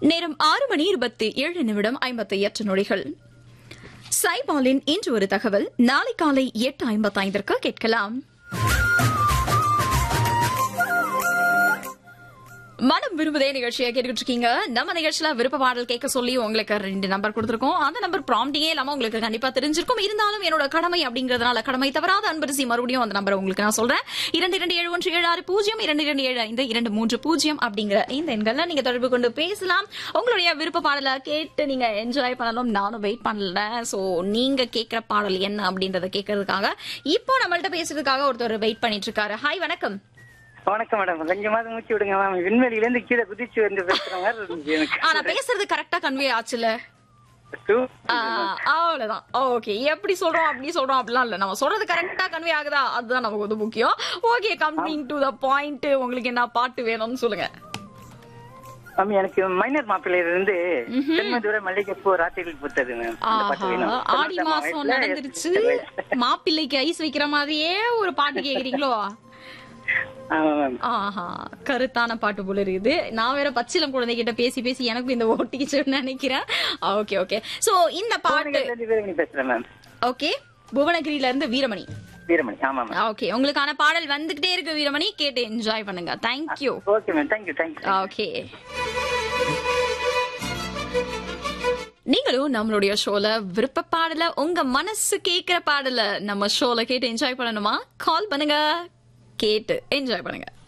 நேரம் ஆறு மணி இருபத்தி ஏழு நிமிடம் ஐம்பத்தி எட்டு நொடிகள் சைபாலின் இன்று ஒரு தகவல் நாளை காலை எட்டு ஐம்பத்தைந்திற்கு கேட்கலாம் மனம் விரும்புதே நிகழ்ச்சியை கேட்டுக்கிட்டு இருக்கீங்க நம்ம நிகழ்ச்சியில விருப்ப பாடல் கேட்க சொல்லி உங்களுக்கு ரெண்டு நம்பர் கொடுத்திருக்கோம் அந்த நம்பர் ப்ராம்டிங்கே இல்லாம உங்களுக்கு கண்டிப்பா தெரிஞ்சிருக்கும் இருந்தாலும் என்னோட கடமை அப்படிங்கறதுனால கடமை தவறாத அன்பரிசி மறுபடியும் அந்த நம்பர் உங்களுக்கு நான் சொல்றேன் இரண்டு இரண்டு ஏழு ஒன்று ஏழு ஆறு பூஜ்ஜியம் இரண்டு இரண்டு ஏழு ஐந்து இரண்டு மூன்று பூஜ்ஜியம் அப்படிங்கிற இந்த எண்கள்ல நீங்க தொடர்பு கொண்டு பேசலாம் உங்களுடைய விருப்ப பாடலை கேட்டு நீங்க என்ஜாய் பண்ணணும் நானும் வெயிட் பண்ணல சோ நீங்க கேட்கிற பாடல் என்ன அப்படின்றத கேட்கறதுக்காக இப்போ நம்மள்ட்ட பேசுறதுக்காக ஒருத்தர் வெயிட் பண்ணிட்டு இருக்காரு ஹாய் வணக்கம் வணக்கம் மேடம் கொஞ்சமாவது மூச்சு விடுங்க மேம் விண்வெளியில இருந்து கீழே குதிச்சு வந்து பேசுற மாதிரி இருந்துச்சு எனக்கு ஆனா பேசுறது கரெக்டா கன்வே ஆச்சுல சூ- ஆ, அவ்வளவுதான் ஓகே எப்படி சொல்றோம் அப்படி சொல்றோம் அப்படிலாம் இல்ல நம்ம சொல்றது கரெக்டா கன்வே ஆகுதா அதுதான் நமக்கு வந்து முக்கியம் okay coming to the point உங்களுக்கு என்ன பாட்டு வேணும்னு சொல்லுங்க மேம் எனக்கு மைனர் மாப்பிள்ளையில இருந்து சென்மதுரை மல்லிகைப்பூ ராத்திரியில் பூத்தது மேம் அந்த பாட்டு வேணும். ஆஹா, ஆடி சொன்னதம்மா மாசம் வயசுல நடந்துருச்சு மாப்பிள்ளைக்கு ஐஸ் வைக்கிற மாதிரியே ஒரு பாட்டு கேக்குறீங்களோ ஆமா மேம் ஆஹா கருத்தான பாட்டு போல இருக்குது நான் வேற பச்சிலம் குழந்தைகிட்ட பேசி பேசி எனக்கும் இந்த ஓட்டிச்சுன்னு நினைக்கிறேன் ஓகே ஓகே சோ இந்த பாட்டு புவனகிரில இருந்து வீரமணி பேசுறேன் மேம் ஓகே புவனகிரியில இருந்து வீரமணி வீரமணி ஆமா மேம் ஓகே உங்களுக்கான பாடல் வந்துகிட்டே இருக்கு வீரமணி கேட்டு என்ஜாய் பண்ணுங்க thank you okay ma'am thank you thank you okay நீங்களும் நம்மளுடைய ஷோல விருப்ப பாடல உங்க மனசு கேக்குற பாடல நம்ம ஷோல கேட்டு என்ஜாய் பண்ணணுமா கால் பண்ணுங்க கேட்டு என்ஜாய் பண்ணுங்க